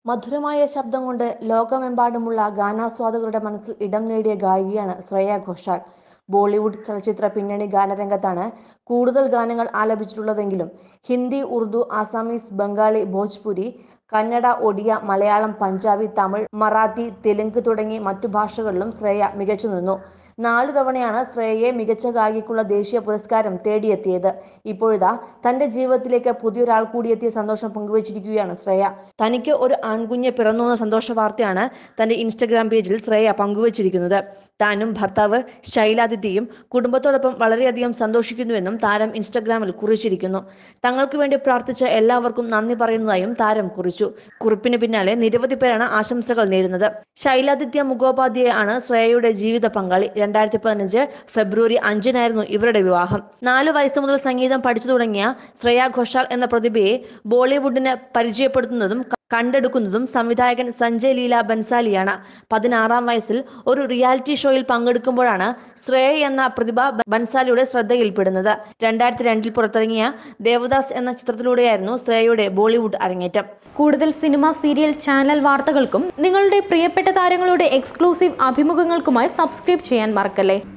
മധുരമായ ശബ്ദം കൊണ്ട് ലോകമെമ്പാടുമുള്ള ഗാനാസ്വാദകരുടെ മനസ്സിൽ ഇടം നേടിയ ഗായികയാണ് ശ്രേയ ഘോഷാൽ ബോളിവുഡ് ചലച്ചിത്ര പിന്നണി ഗാനരംഗത്താണ് കൂടുതൽ ഗാനങ്ങൾ ആലപിച്ചിട്ടുള്ളതെങ്കിലും ഹിന്ദി ഉറുദു ആസാമീസ് ബംഗാളി ഭോജ്പുരി കന്നഡ ഒഡിയ മലയാളം പഞ്ചാബി തമിഴ് മറാത്തി തെലുങ്ക് തുടങ്ങി മറ്റു ഭാഷകളിലും ശ്രേയ മികച്ചു നിന്നു നാലു തവണയാണ് ശ്രേയയെ മികച്ച ഗായികയ്ക്കുള്ള ദേശീയ പുരസ്കാരം തേടിയെത്തിയത് ഇപ്പോഴിതാ തന്റെ ജീവിതത്തിലേക്ക് പുതിയൊരാൾ കൂടിയെത്തിയ സന്തോഷം പങ്കുവച്ചിരിക്കുകയാണ് ശ്രേയ തനിക്ക് ഒരു ആൺകുഞ്ഞ് പിറന്നു എന്ന സന്തോഷ വാർത്തയാണ് തന്റെ ഇൻസ്റ്റഗ്രാം പേജിൽ ശ്രേയ പങ്കുവച്ചിരിക്കുന്നത് താനും ഭർത്താവ് ശൈലാദിത്യയും കുടുംബത്തോടൊപ്പം വളരെയധികം സന്തോഷിക്കുന്നുവെന്നും താരം ഇൻസ്റ്റഗ്രാമിൽ കുറിച്ചിരിക്കുന്നു തങ്ങൾക്ക് വേണ്ടി പ്രാർത്ഥിച്ച എല്ലാവർക്കും നന്ദി പറയുന്നതായും താരം കുറിച്ചു കുറിപ്പിന് പിന്നാലെ നിരവധി പേരാണ് ആശംസകൾ നേരുന്നത് ശൈലാദിത്യ മുഖോപാധ്യായ ആണ് ശ്രേയയുടെ ജീവിത പങ്കാളി രണ്ടായിരത്തി പതിനഞ്ച് ഫെബ്രുവരി അഞ്ചിനായിരുന്നു ഇവരുടെ വിവാഹം നാല് വയസ്സ് മുതൽ സംഗീതം പഠിച്ചു തുടങ്ങിയ ശ്രേയ ഘോഷാൽ എന്ന പ്രതിഭയെ ബോളിവുഡിന് പരിചയപ്പെടുത്തുന്നതും ക- കണ്ടെടുക്കുന്നതും സംവിധായകൻ സഞ്ജയ് ലീല ബൻസാലിയാണ് പതിനാറാം വയസ്സിൽ ഒരു റിയാലിറ്റി ഷോയിൽ പങ്കെടുക്കുമ്പോഴാണ് ശ്രേയ എന്ന പ്രതിഭ ബ- ബൻസാലിയുടെ ശ്രദ്ധയിൽപ്പെടുന്നത് രണ്ടായിരത്തി രണ്ടിൽ പുറത്തിറങ്ങിയ ദേവദാസ് എന്ന ചിത്രത്തിലൂടെയായിരുന്നു ശ്രേയയുടെ ബോളിവുഡ് അരങ്ങേറ്റം കൂടുതൽ സിനിമ സീരിയൽ ചാനൽ വാർത്തകൾക്കും നിങ്ങളുടെ പ്രിയപ്പെട്ട താരങ്ങളുടെ എക്സ്ക്ലൂസീവ് അഭിമുഖങ്ങൾക്കുമായി സബ്സ്ക്രൈബ് ചെയ്യാൻ മറക്കല്ലേ